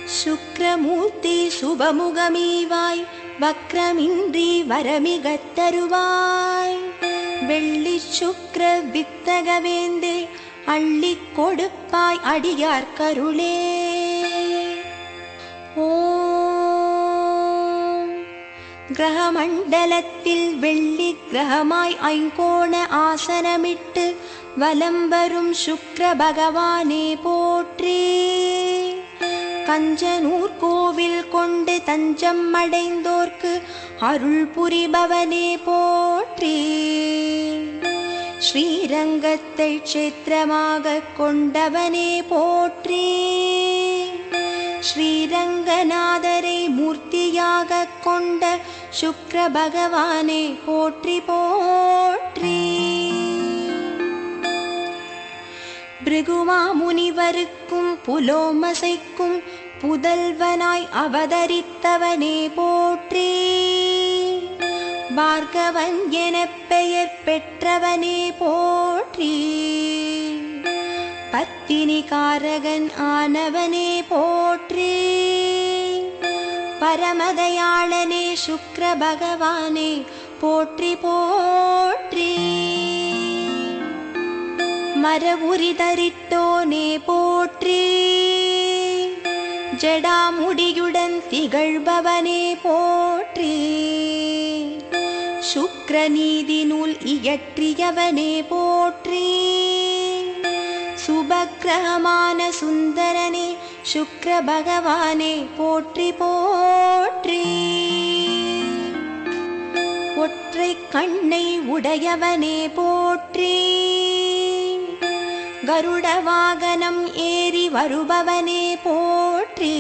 சுக்ரமூர்த்தி சுபமுகமீவாய் வக்ரமின்றி வரமிகத் தருவாய் வெள்ளி சுக்ர வித்தகவேந்தே அள்ளிக் கொடுப்பாய் அடியார் கருளே ஓம் கிரகமண்டலத்தில் வெள்ளி கிரகமாய் ஐங்கோண ஆசனமிட்டு வலம் வரும் சுக்ர பகவானே போற்றி கஞ்சனூர் கோவில் கொண்டு தஞ்சம் அடைந்தோர்க்கு அருள் புரிபவனே போற்றி ஸ்ரீரங்கத்தை க்ஷேத்திரமாக கொண்டவனே போற்றி ஸ்ரீரங்கநாதரை மூர்த்தியாக கொண்ட சுக்ர பகவானே போற்றி போற்றி பிருகுமா முனிவருக்கும் புலோமசைக்கும் புதல்வனாய் அவதரித்தவனே போற்றி பார்கவன் எனப் பெயர் பெற்றவனே போற்றி பத்தினி காரகன் ஆனவனே போற்றி பரமதயாளனே சுக்ர பகவானே போற்றி போற்றி மரவுரி தரித்தோனே போற்றி ஜடாமுடியுடன் திகழ்பவனே போற்றி சுக்ரநீதி நூல் இயற்றியவனே போற்றி சுபக்கிரகமான சுந்தரனே சுக்ர பகவானே போற்றி போற்றி ஒற்றை கண்ணை உடையவனே போற்றி கருட வாகனம் ஏறி வருபவனே போற்றி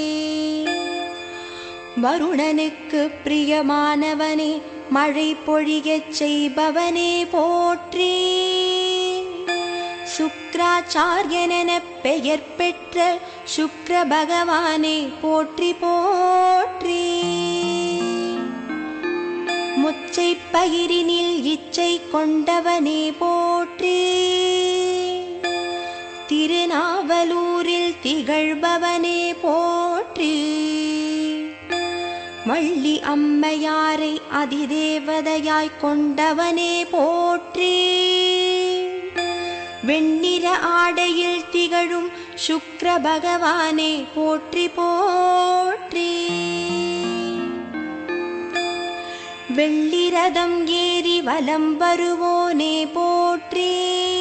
வருணனுக்கு பிரியமானவனே மழை பொழியச் செய்பவனே போற்றி சுக்ராச்சாரியனெனப் பெயர் பெற்ற சுக்ர பகவானே போற்றி போற்றி முச்சை பயிரினில் இச்சை கொண்டவனே போற்றி திருநாவலூரில் திகழ்பவனே போற்றி வள்ளி அம்மையாரை அதிதேவதையாய் கொண்டவனே போற்றி வெண்ணிற ஆடையில் திகழும் சுக்ர பகவானே போற்றி போற்றி வெள்ளிரதம் ஏறி வலம் வருவோனே போற்றி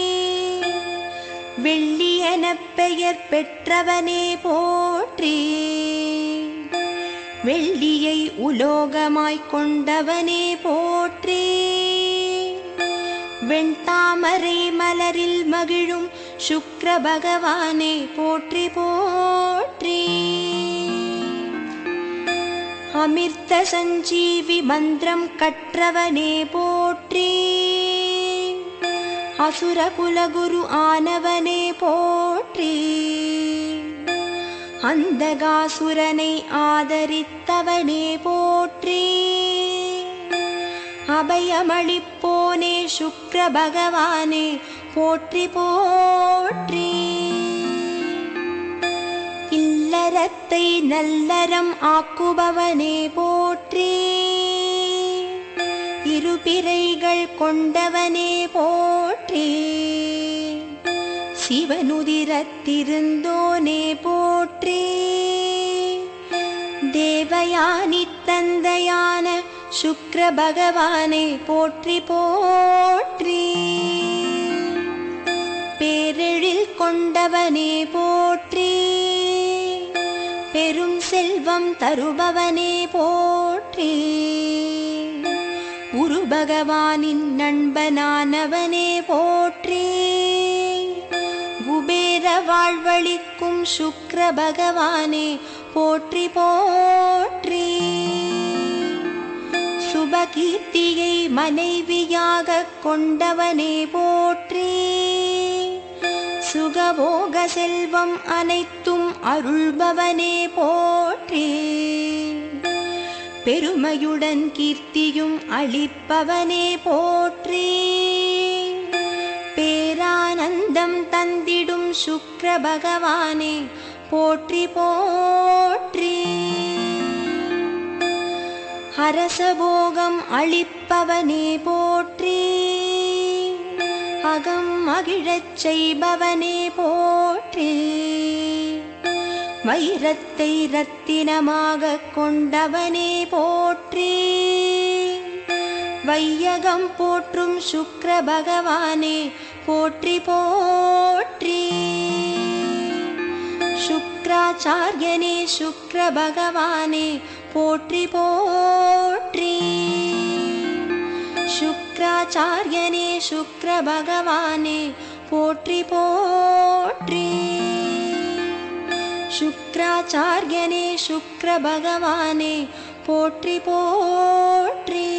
வெள்ளி எனப் பெயர் பெற்றவனே போற்றி வெள்ளியை உலோகமாய்க் கொண்டவனே போற்றி வெண்தாமரை மலரில் மகிழும் சுக்ர பகவானே போற்றி போற்றி அமிர்த சஞ்சீவி மந்திரம் கற்றவனே போற்றி அசுர குலகுரு ஆனவனே போற்றி அந்தகாசுரனை ஆதரித்தவனே போற்றி அபயமளிப்போனே சுக்ர பகவானே போற்றி போற்றி இல்லறத்தை நல்லறம் ஆக்குபவனே போற்றி இருபிறைகள் கொண்டவனே போற்றி சிவனுதிரத்திருந்தோனே போற்றி தேவயானி தந்தையான சுக்ர பகவானே போற்றி போற்றி பேரெழில் கொண்டவனே போற்றி பெரும் செல்வம் தருபவனே போற்றி குரு பகவானின் நண்பனானவனே போற்றி குபேர வாழ்வழிக்கும் சுக்ர பகவானே போற்றி போற்றி சுபகீர்த்தியை மனைவியாக கொண்டவனே போற்றி சுகபோக செல்வம் அனைத்தும் அருள்பவனே போற்றி பெருமையுடன் கீர்த்தியும் அளிப்பவனே போற்றி பேரானந்தம் தந்திடும் சுக்ர பகவானே போற்றி போற்றி அரசபோகம் அளிப்பவனே போற்றி அகம் மகிழச் செய்பவனே போற்றி வைரத்தை ரத்தினமாகக் கொண்டவனே போற்றி வையகம் போற்றும் சுக்ர பகவானே போற்றி போற்றி சுக்ராச்சாரியனே சுக்ர பகவானே போற்றி போற்றி சுக்ராச்சாரியனே சுக்ர பகவானே போற்றி போற்றி சுக்ராச்சாரியனே சுக்ர பகவானே போற்றி போற்றி